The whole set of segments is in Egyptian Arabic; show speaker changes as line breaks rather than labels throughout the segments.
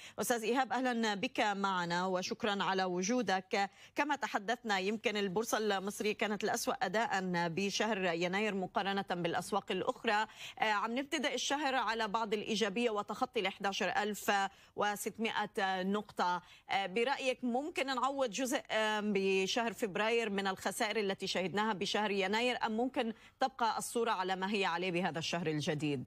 أستاذ إيهاب أهلا بك معنا وشكرا على وجودك كما تحدثنا يمكن البورصة المصرية كانت الأسوأ أداء بشهر يناير مقارنة بالأسواق الأخرى عم نبتدأ الشهر على بعض الإيجابية وتخطي ال 11600 نقطة برأيك ممكن نعوض جزء بشهر فبراير من الخسائر التي شهدناها بشهر يناير أم ممكن تبقى الصورة على ما هي عليه بهذا الشهر الجديد؟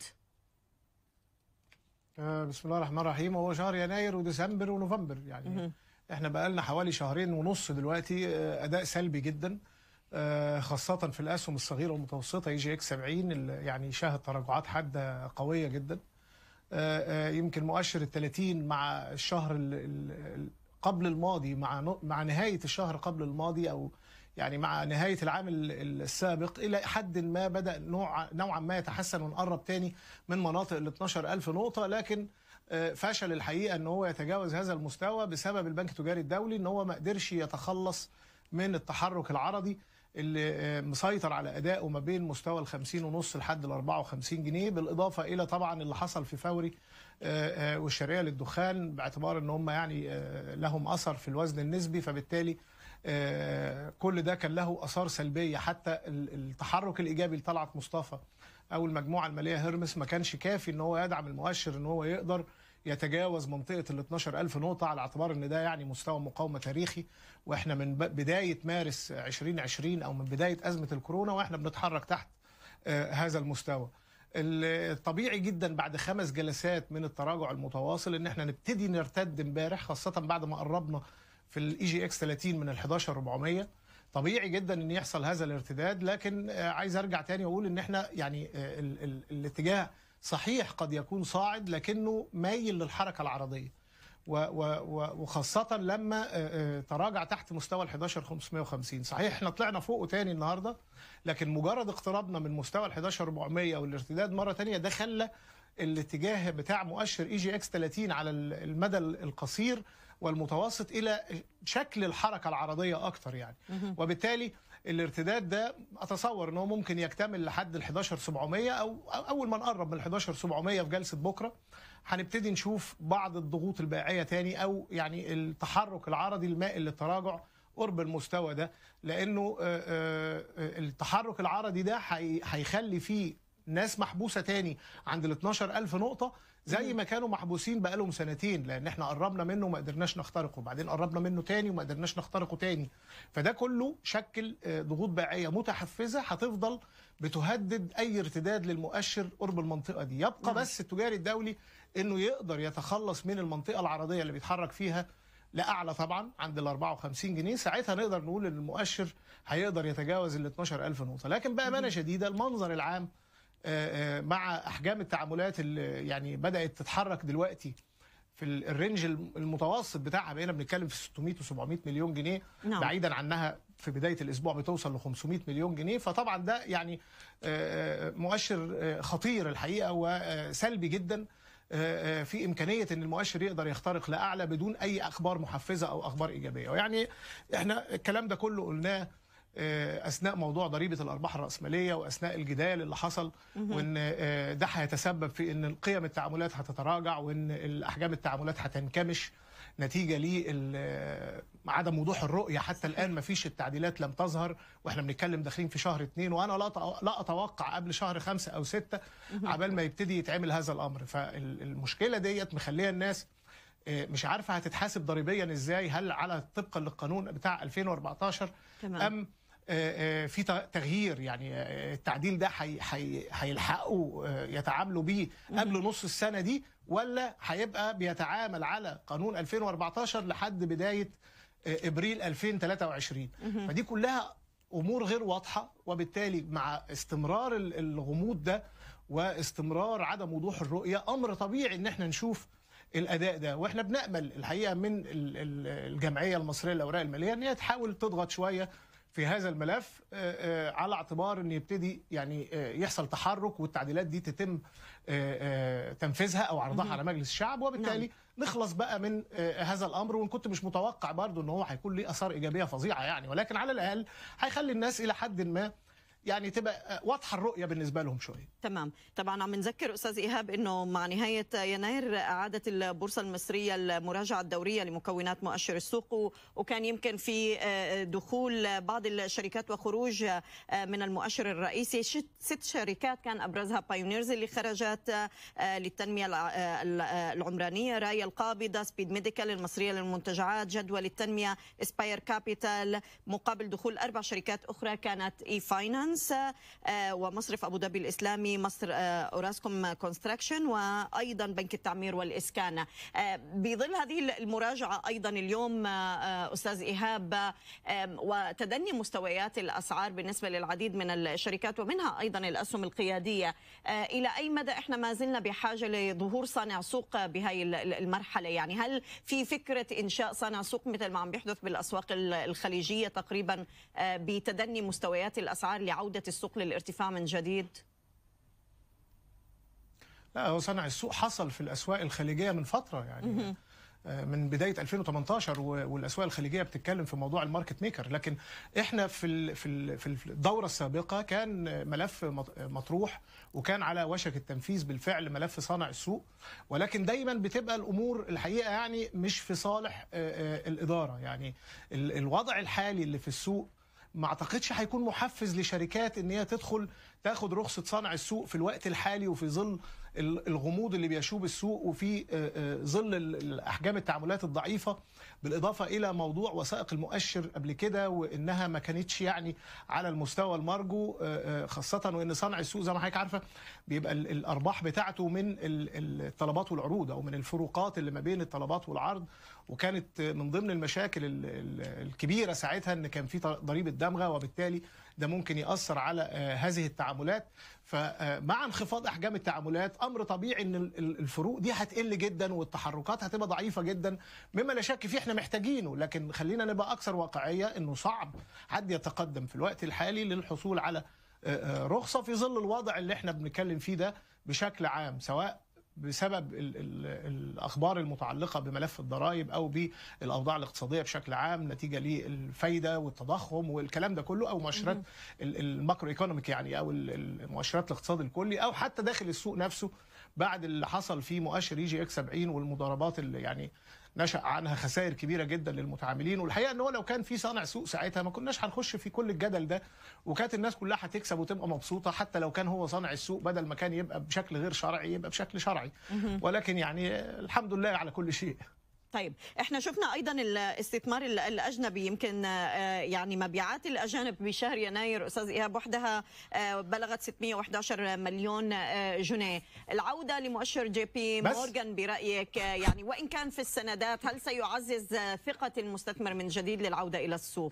بسم الله الرحمن الرحيم هو شهر يناير وديسمبر ونوفمبر يعني احنا بقى لنا حوالي شهرين ونص دلوقتي اداء سلبي جدا خاصة في الأسهم الصغيرة والمتوسطة اي جي اكس 70 اللي يعني شهد تراجعات حادة قوية جدا يمكن مؤشر ال 30 مع الشهر قبل الماضي مع مع نهاية الشهر قبل الماضي أو يعني مع نهاية العام السابق إلى حد ما بدأ نوع نوعا ما يتحسن ونقرب تاني من مناطق ال 12000 نقطة لكن فشل الحقيقة أن هو يتجاوز هذا المستوى بسبب البنك التجاري الدولي أن هو ما قدرش يتخلص من التحرك العرضي اللي مسيطر على أدائه ما بين مستوى ال 50 ونص لحد ال 54 جنيه بالإضافة إلى طبعا اللي حصل في فوري والشرقية للدخان باعتبار أن هم يعني لهم أثر في الوزن النسبي فبالتالي كل ده كان له اثار سلبيه حتى التحرك الايجابي لطلعت مصطفى او المجموعه الماليه هرمس ما كانش كافي ان هو يدعم المؤشر ان هو يقدر يتجاوز منطقه ال 12000 نقطه على اعتبار ان ده يعني مستوى مقاومه تاريخي واحنا من بدايه مارس 2020 او من بدايه ازمه الكورونا واحنا بنتحرك تحت هذا المستوى. الطبيعي جدا بعد خمس جلسات من التراجع المتواصل ان احنا نبتدي نرتد امبارح خاصه بعد ما قربنا في الاي جي اكس 30 من ال 11400 طبيعي جدا ان يحصل هذا الارتداد لكن عايز ارجع تاني واقول ان احنا يعني ال ال الاتجاه صحيح قد يكون صاعد لكنه مايل للحركه العرضيه وخاصة لما تراجع تحت مستوى ال 11550 صحيح احنا طلعنا فوقه تاني النهارده لكن مجرد اقترابنا من مستوى ال 11400 والارتداد مرة تانية ده خلى الاتجاه بتاع مؤشر اي جي اكس 30 على المدى القصير والمتوسط الى شكل الحركه العرضيه اكتر يعني وبالتالي الارتداد ده اتصور ان هو ممكن يكتمل لحد ال 11700 او اول ما نقرب من ال 11700 في جلسه بكره هنبتدي نشوف بعض الضغوط البيعيه تاني او يعني التحرك العرضي المائل للتراجع قرب المستوى ده لانه التحرك العرضي ده هيخلي فيه ناس محبوسه تاني عند ال 12000 نقطه زي ما كانوا محبوسين بقالهم سنتين لان احنا قربنا منه وما قدرناش نخترقه وبعدين قربنا منه تاني وما قدرناش نخترقه تاني فده كله شكل ضغوط بيعيه متحفزه هتفضل بتهدد اي ارتداد للمؤشر قرب المنطقه دي يبقى بس التجاري الدولي انه يقدر يتخلص من المنطقه العرضيه اللي بيتحرك فيها لاعلى طبعا عند ال 54 جنيه ساعتها نقدر نقول ان المؤشر هيقدر يتجاوز ال 12000 نقطه لكن بامانه شديده المنظر العام مع احجام التعاملات اللي يعني بدات تتحرك دلوقتي في الرينج المتوسط بتاعها بقينا بنتكلم في 600 و700 مليون جنيه نعم. بعيدا عنها في بدايه الاسبوع بتوصل ل 500 مليون جنيه فطبعا ده يعني مؤشر خطير الحقيقه وسلبي جدا في امكانيه ان المؤشر يقدر يخترق لاعلى بدون اي اخبار محفزه او اخبار ايجابيه ويعني احنا الكلام ده كله قلناه اثناء موضوع ضريبه الارباح الراسماليه واثناء الجدال اللي حصل وان ده هيتسبب في ان قيم التعاملات هتتراجع وان الاحجام التعاملات هتنكمش نتيجه لعدم وضوح الرؤيه حتى الان ما فيش التعديلات لم تظهر واحنا بنتكلم داخلين في شهر اثنين وانا لا لا اتوقع قبل شهر خمسة او ستة عبال ما يبتدي يتعمل هذا الامر فالمشكله ديت مخليه الناس مش عارفه هتتحاسب ضريبيا ازاي هل على طبقا للقانون بتاع 2014 تمام. ام في تغيير يعني التعديل ده هيلحقوا يتعاملوا بيه قبل نص السنه دي ولا هيبقى بيتعامل على قانون 2014 لحد بدايه ابريل 2023 فدي كلها امور غير واضحه وبالتالي مع استمرار الغموض ده واستمرار عدم وضوح الرؤيه امر طبيعي ان احنا نشوف الاداء ده واحنا بنامل الحقيقه من الجمعيه المصريه للاوراق الماليه ان هي تحاول تضغط شويه في هذا الملف على اعتبار ان يبتدي يعني يحصل تحرك والتعديلات دي تتم تنفيذها او عرضها على مجلس الشعب وبالتالي نعم. نخلص بقى من هذا الامر وان كنت مش متوقع برضو ان هو هيكون ليه اثار ايجابيه فظيعه يعني ولكن على الاقل هيخلي الناس الى حد ما يعني تبقى واضحه الرؤيه بالنسبه لهم شويه
تمام طبعا عم نذكر استاذ ايهاب انه مع نهايه يناير اعادت البورصه المصريه المراجعه الدوريه لمكونات مؤشر السوق وكان يمكن في دخول بعض الشركات وخروج من المؤشر الرئيسي ست شركات كان ابرزها بايونيرز اللي خرجت للتنميه العمرانيه راي القابضه سبيد ميديكال المصريه للمنتجعات جدول التنميه اسباير كابيتال مقابل دخول اربع شركات اخرى كانت اي فاينانس ومصرف ابو ظبي الاسلامي مصر اوراسكوم كونستراكشن وايضا بنك التعمير والاسكان بظل هذه المراجعه ايضا اليوم استاذ ايهاب وتدني مستويات الاسعار بالنسبه للعديد من الشركات ومنها ايضا الاسهم القياديه الى اي مدى احنا ما زلنا بحاجه لظهور صانع سوق بهذه المرحله يعني هل في فكره انشاء صانع سوق مثل ما عم بيحدث بالاسواق الخليجيه تقريبا بتدني مستويات الاسعار لعوده السوق للارتفاع من جديد؟
لا هو صنع السوق حصل في الاسواق الخليجيه من فتره يعني من بدايه 2018 والاسواق الخليجيه بتتكلم في موضوع الماركت ميكر لكن احنا في في في الدوره السابقه كان ملف مطروح وكان على وشك التنفيذ بالفعل ملف صانع السوق ولكن دايما بتبقى الامور الحقيقه يعني مش في صالح الاداره يعني الوضع الحالي اللي في السوق ما اعتقدش هيكون محفز لشركات ان هي تدخل تاخد رخصه صنع السوق في الوقت الحالي وفي ظل الغموض اللي بيشوب السوق وفي ظل احجام التعاملات الضعيفه بالاضافه الى موضوع وثائق المؤشر قبل كده وانها ما كانتش يعني على المستوى المرجو خاصه وان صنع السوق زي ما حضرتك عارفه بيبقى الارباح بتاعته من الطلبات والعروض او من الفروقات اللي ما بين الطلبات والعرض وكانت من ضمن المشاكل الكبيره ساعتها ان كان في ضريبه دمغه وبالتالي ده ممكن ياثر على هذه التعاملات فمع انخفاض احجام التعاملات امر طبيعي ان الفروق دي هتقل جدا والتحركات هتبقى ضعيفه جدا مما لا شك فيه احنا محتاجينه لكن خلينا نبقى اكثر واقعيه انه صعب حد يتقدم في الوقت الحالي للحصول على رخصه في ظل الوضع اللي احنا بنتكلم فيه ده بشكل عام سواء بسبب ال ال الاخبار المتعلقه بملف الضرائب او بالاوضاع الاقتصاديه بشكل عام نتيجه للفايده والتضخم والكلام ده كله او مؤشرات الماكرو ايكونوميك يعني او المؤشرات الاقتصاد الكلي او حتى داخل السوق نفسه بعد اللي حصل في مؤشر اي جي اكس 70 والمضاربات اللي يعني نشا عنها خسائر كبيره جدا للمتعاملين والحقيقه ان هو لو كان في صانع سوق ساعتها ما كناش هنخش في كل الجدل ده وكانت الناس كلها هتكسب وتبقى مبسوطه حتى لو كان هو صانع السوق بدل ما كان يبقى بشكل غير شرعي يبقى بشكل شرعي ولكن يعني الحمد لله على كل شيء
طيب احنا شفنا ايضا الاستثمار الاجنبي يمكن يعني مبيعات الاجانب بشهر يناير استاذ ايهاب وحدها بلغت 611 مليون جنيه العوده لمؤشر جي بي مورغان برايك يعني وان كان في السندات هل سيعزز ثقه المستثمر من جديد للعوده الى السوق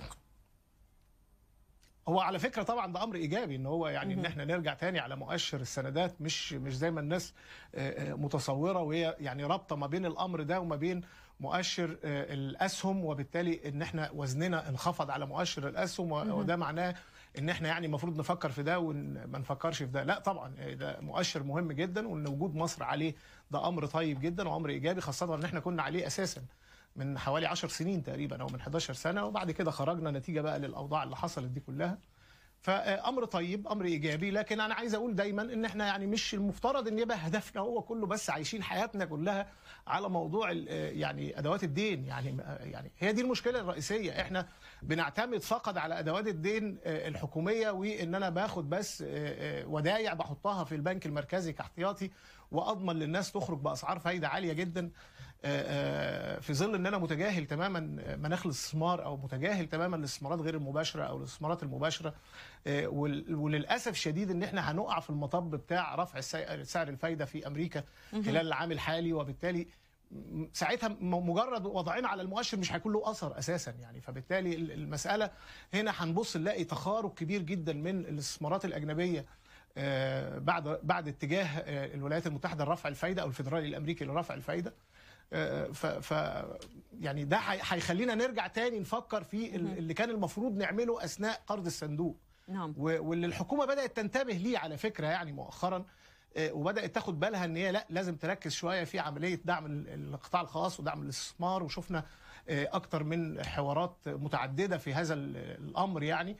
هو على فكره طبعا ده امر ايجابي ان هو يعني ان احنا نرجع تاني على مؤشر السندات مش مش زي ما الناس متصوره وهي يعني رابطه ما بين الامر ده وما بين مؤشر الاسهم وبالتالي ان احنا وزننا انخفض على مؤشر الاسهم وده معناه ان احنا يعني المفروض نفكر في ده وما نفكرش في ده لا طبعا ده مؤشر مهم جدا وان وجود مصر عليه ده امر طيب جدا وامر ايجابي خاصه ان احنا كنا عليه اساسا من حوالي 10 سنين تقريبا او من 11 سنه وبعد كده خرجنا نتيجه بقى للاوضاع اللي حصلت دي كلها فامر طيب امر ايجابي لكن انا عايز اقول دايما ان احنا يعني مش المفترض ان يبقى هدفنا هو كله بس عايشين حياتنا كلها على موضوع يعني ادوات الدين يعني يعني هي دي المشكله الرئيسيه احنا بنعتمد فقط على ادوات الدين الحكوميه وان انا باخد بس ودايع بحطها في البنك المركزي كاحتياطي واضمن للناس تخرج باسعار فايده عاليه جدا في ظل ان انا متجاهل تماما مناخ الاستثمار او متجاهل تماما الاستثمارات غير المباشره او الاستثمارات المباشره وللاسف الشديد ان احنا هنقع في المطب بتاع رفع سعر الفايده في امريكا خلال العام الحالي وبالتالي ساعتها مجرد وضعنا على المؤشر مش هيكون له اثر اساسا يعني فبالتالي المساله هنا هنبص نلاقي تخارج كبير جدا من الاستثمارات الاجنبيه بعد بعد اتجاه الولايات المتحده لرفع الفايده او الفدرالي الامريكي لرفع الفايده ف, ف يعني ده هيخلينا نرجع تاني نفكر في اللي كان المفروض نعمله اثناء قرض الصندوق
نعم
واللي الحكومه بدات تنتبه ليه على فكره يعني مؤخرا وبدات تاخد بالها ان هي لا لازم تركز شويه في عمليه دعم القطاع الخاص ودعم الاستثمار وشفنا اكتر من حوارات متعدده في هذا الامر يعني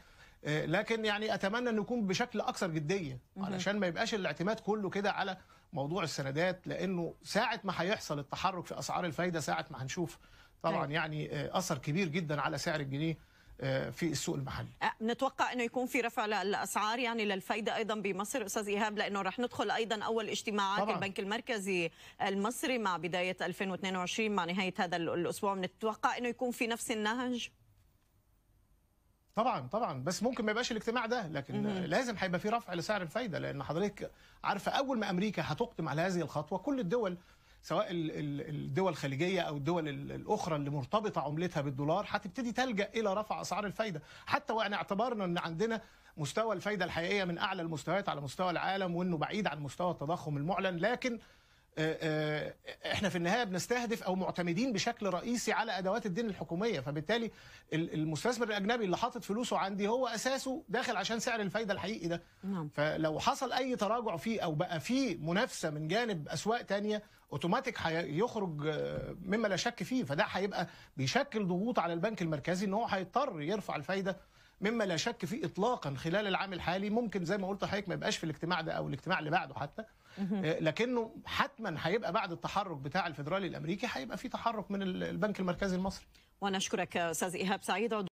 آه، لكن يعني اتمنى انه يكون بشكل اكثر جديه علشان ما يبقاش الاعتماد كله كده على موضوع السندات لانه ساعه ما هيحصل التحرك في اسعار الفايده ساعه ما هنشوف طبعا
أيوة.
يعني آه، اثر كبير جدا على سعر الجنيه آه، في السوق المحلي
أه، نتوقع انه يكون في رفع للاسعار يعني للفايده ايضا بمصر استاذ ايهاب لانه رح ندخل ايضا اول اجتماعات
طبعاً.
البنك المركزي المصري مع بدايه 2022 مع نهايه هذا الاسبوع نتوقع انه يكون في نفس النهج
طبعا طبعا بس ممكن ما يبقاش الاجتماع ده لكن آه، لازم هيبقى في رفع لسعر الفايده لان حضرتك عارفه اول ما امريكا هتقدم على هذه الخطوه كل الدول سواء ال- ال- الدول الخليجيه او الدول ال- الاخرى اللي مرتبطه عملتها بالدولار هتبتدي تلجا الى رفع اسعار الفايده حتى وان اعتبرنا ان عندنا مستوى الفايده الحقيقيه من اعلى المستويات على مستوى العالم وانه بعيد عن مستوى التضخم المعلن لكن آه، آه، احنا في النهايه بنستهدف او معتمدين بشكل رئيسي على ادوات الدين الحكوميه فبالتالي ال- المستثمر الاجنبي اللي حاطط فلوسه عندي هو اساسه داخل عشان سعر الفايده الحقيقي ده
نعم
فلو حصل اي تراجع فيه او بقى فيه منافسه من جانب اسواق تانية اوتوماتيك هيخرج آه، مما لا شك فيه فده هيبقى بيشكل ضغوط على البنك المركزي ان هو هيضطر يرفع الفايده مما لا شك فيه اطلاقا خلال العام الحالي ممكن زي ما قلت لحضرتك ما يبقاش في الاجتماع ده او الاجتماع اللي بعده حتى آه، لكنه حتما هيبقى بعد التحرك بتاع الفدرالي الامريكي هيبقى في تحرك من ال- البنك المركزي المصري
ونشكرك استاذ ايهاب سعيد عضو